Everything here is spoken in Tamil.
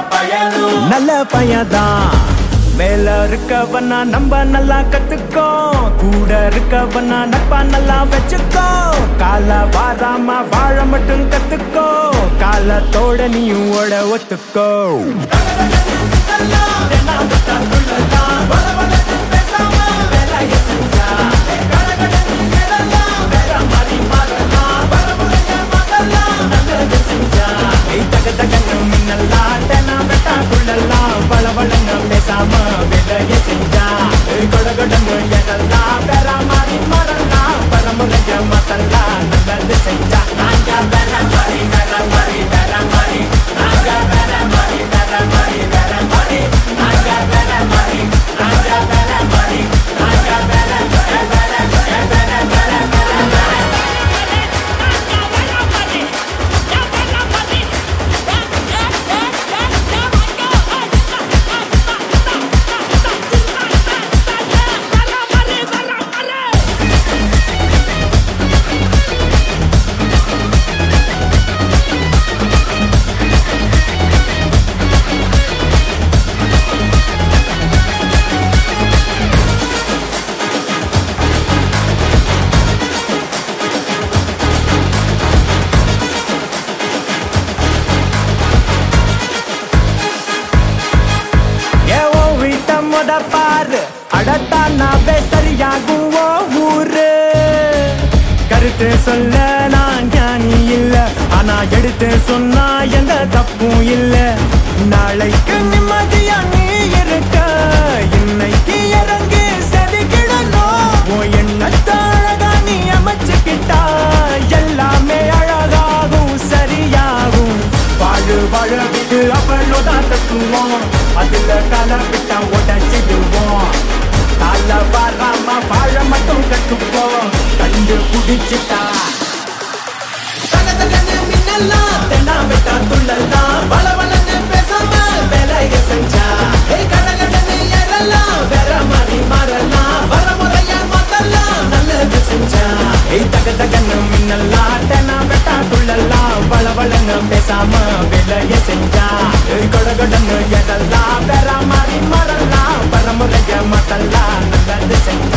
பயனும் நல்ல பையன்தான் மேல இருக்கவனா நம்ம நல்லா கத்துக்கோ கூட இருக்கவனா நட்பா நல்லா வச்சுக்கோ கால வாராம வாழ மட்டும் கத்துக்கோ காலத்தோட நீயும் ஓட ஒத்துக்கோ ஏய், தக தகன்னு மின்னல்லாம், தெனா வெட்டாக்குள்ளெல்லாம், வளவளன்னு பேசாம வேலையை செஞ்சா. ஏய், கொட கொடன்னு எழலாம், வேற மாதிரி மறலாம், பரம்பரைய மாத்தலாம், நல்லது செஞ்சா. நாங்க வேற மாதிரி, வேற மாதிரி, வேற மாதிரி. நாங்க வேற மாதிரி, வேற மாதிரி, வேற மாதிரி. நாங்க வேற மாதிரி, நாங்க வேற மாதிரி. நாங்க வேற, வேற, வேற, வேற, வேற, வேற, வேற. ஏ ஓ வீட்ட முத பாரு அடத்தானாவே சரியாகும் ஓ ஊரு கருத்து சொல்ல நான் ஞானி இல்ல ஆனா எடுத்து சொன்னா எந்த தப்பும் இல்ல நாளைக்கு நிம்மதியா நீ இருக்க இன்னைக்கு இறங்கி செதுக்கிடணும் உன் எண்ணத்தை அழகா நீ அமைச்சுக்கிட்டா எல்லாமே அழகாகும் சரியாகும் வாழு வாழ விடு அவளோட தத்துவோம் அதுல கல விட்டா உடச்சிடுவோம் கால வராம வாழ மட்டும் கத்துப்போம் கண்டு குடிச்சிட்டா தகதகன்னு மின்னல்லாம், தென்னா விட்டா துள்ளல்லாம், வளவளன்னு பேசாம வேலைய செஞ்சா. ஏய், கடகடன்னு எழலாம், வேற மாதிரி மாறலாம், வரமுறையா மாத்தலாம், நல்லது செஞ்சா. ஏய் தக தகன்னு மின்னல்லாம் தெனா வெட்டா துள்ளல்லாம் வளவளன்னு பேசாம வேலைய செஞ்சா ஏய் கொட கொடன்னு எதெல்லாம் வேற மாதிரி மறலாம் பரமுறைய மாத்தலாம் நல்லது செஞ்சா